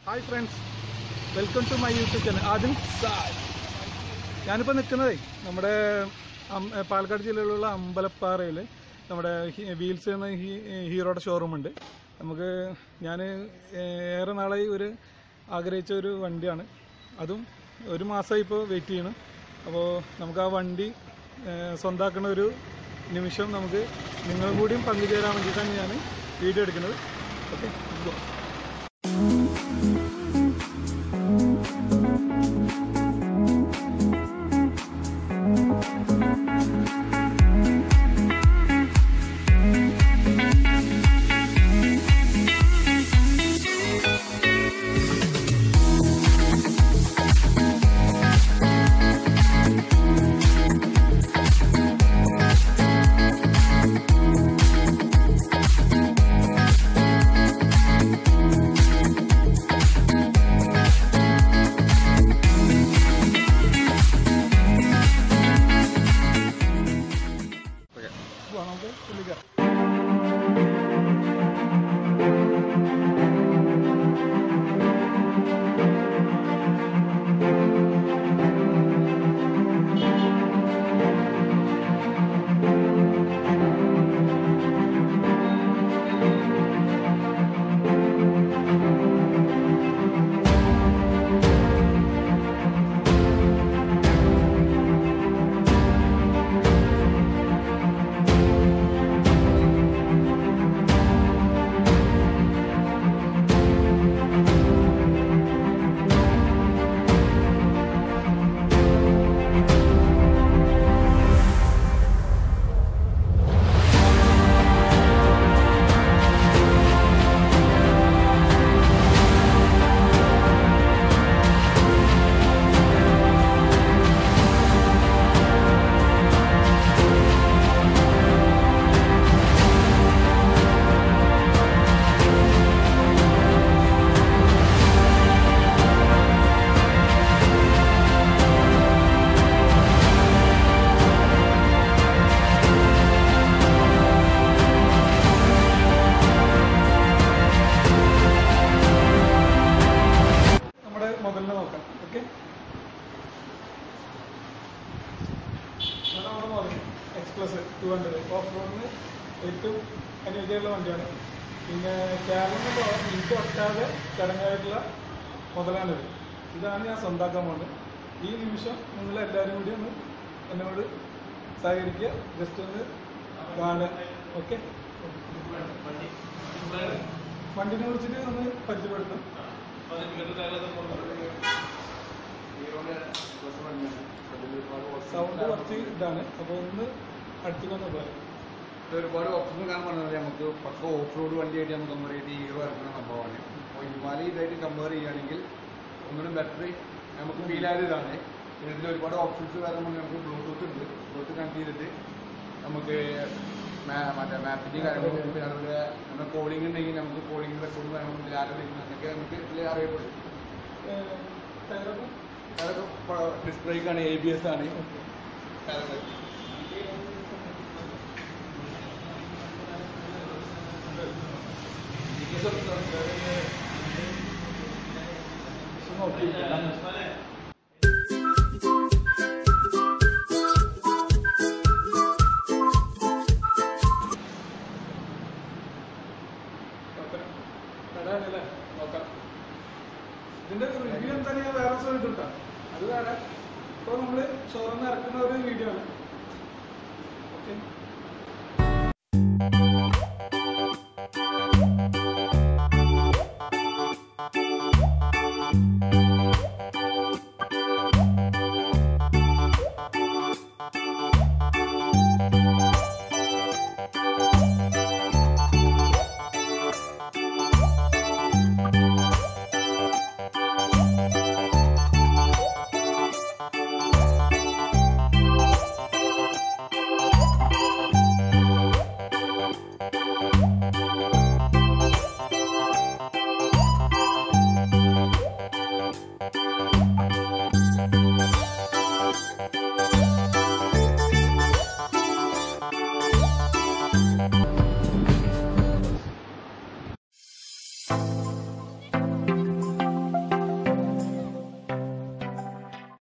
hi friends welcome to my YouTube channel ആദ്യം ഞാനിപ്പോൾ നിൽക്കുന്നതേ നമ്മുടെ അം- പാലക്കാട് ജില്ലയിലുള്ള അമ്പലപ്പാറയിൽ നമ്മുടെ ഹി- വീൽസ് എന്ന ഹീ- ഹീറോയുടെ ഷോറൂം ഉണ്ട് നമുക്ക് ഞാൻ ഏറെ നാളായി ഒരു ആഗ്രഹിച്ച ഒരു വണ്ടിയാണ് അതും ഒരു മാസമായി ഇപ്പോൾ വെയിറ്റ് ചെയ്യണം അപ്പോൾ നമുക്ക് ആ വണ്ടി ഏഹ്, സ്വന്താക്കുന്ന ഒരു നിമിഷം നമുക്ക് നിങ്ങളും കൂടിയും പങ്കുചേരാൻ വേണ്ടിയിട്ടാണ് ഞാൻ വീഡിയോ എടുക്കുന്നത് ഓക്കെ പോവാം നമുക്ക് വിളിക്കാം നമ്മുടെ മുതലിനെ നോക്കാം ഓക്കെ നമ്മുടെ മുതൽ എക്സ്പ്ലസ് ടു ഹൺഡ്രഡ് ഓഫ് റോഡിന് ഏറ്റവും അനുയോജ്യമുള്ള വണ്ടിയാണ് പിന്നെ കേരളം എനിക്ക് ഒട്ടാതെ ചടങ്ങായിട്ടുള്ള മുതലാണിത് ഇതാണ് ഞാൻ സ്വന്താക്കാൻ പോകുന്നത് ഈ നിമിഷം നിങ്ങൾ എല്ലാവരും കൂടി ഒന്ന് എന്നോട് സഹകരിക്കുക ജസ്റ്റ് ഒന്ന് കാണുക ഓക്കെ വണ്ടിനെ കുറിച്ചിട്ട് ഒന്ന് പരിചയപ്പെടുത്തും സൗണ്ട് കുറച്ച് ഇതാണ് അപ്പോൾ ഒന്ന് അടുത്തേക്കൊന്ന് പറയാം ഇത് ഒരുപാട് ഓപ്ഷൻസ് കാണാൻ പറഞ്ഞത് നമുക്ക് പക്ക ഓഫ് റോഡ് വണ്ടിയായിട്ട് നമുക്ക് കമ്പയർ ചെയ്ത് ഹീറോ ഇറക്കുന്ന സംഭവമാണ് അപ്പോൾ ഹിമാലയ ഇതായിട്ട് കമ്പയർ ചെയ്യുകയാണെങ്കിൽ ഒന്നുകൂടി ബെറ്റർ നമുക്ക് ഫീൽ ആയത് ഇതാണ് പിന്നെ ഇതിൽ ഒരുപാട് ഓപ്ഷൻസ് വേറെ നമുക്ക് ബ്ലൂടൂത്ത് ഉണ്ട് ബ്ലൂടൂത്ത് കണക്ട് ചെയ്തിട്ട് നമുക്ക് മാ- മറ്റേ മാപ്പിൻ്റെ കാര്യങ്ങളും പിന്നെ അതുപോലെ നമ്മുടെ കോളിംഗ് ഉണ്ടെങ്കിൽ നമുക്ക് കോളിംഗ് റെക്കോർഡ് കാര്യങ്ങളും ഇതിൽ ആരും വിളിക്കുന്നത് എന്നൊക്കെ നമുക്ക് ഇതിൽ അറിയപ്പെടും അതൊക്കെ ഡിസ്പ്ലേക്കാണ് എ ബി എസ് ആണ് അതാണല്ലേ നോക്കാം ഇതിന്റെ റിവ്യൂ എന്താ ഞാൻ വേറെ ദിവസം ഇട്ടിട്ടാ അത് വേറെ ഇപ്പോൾ നമ്മൾ ഷോറിൽ ഇറക്കുന്ന ഒരു വീഡിയോ ആണ് ഓക്കെ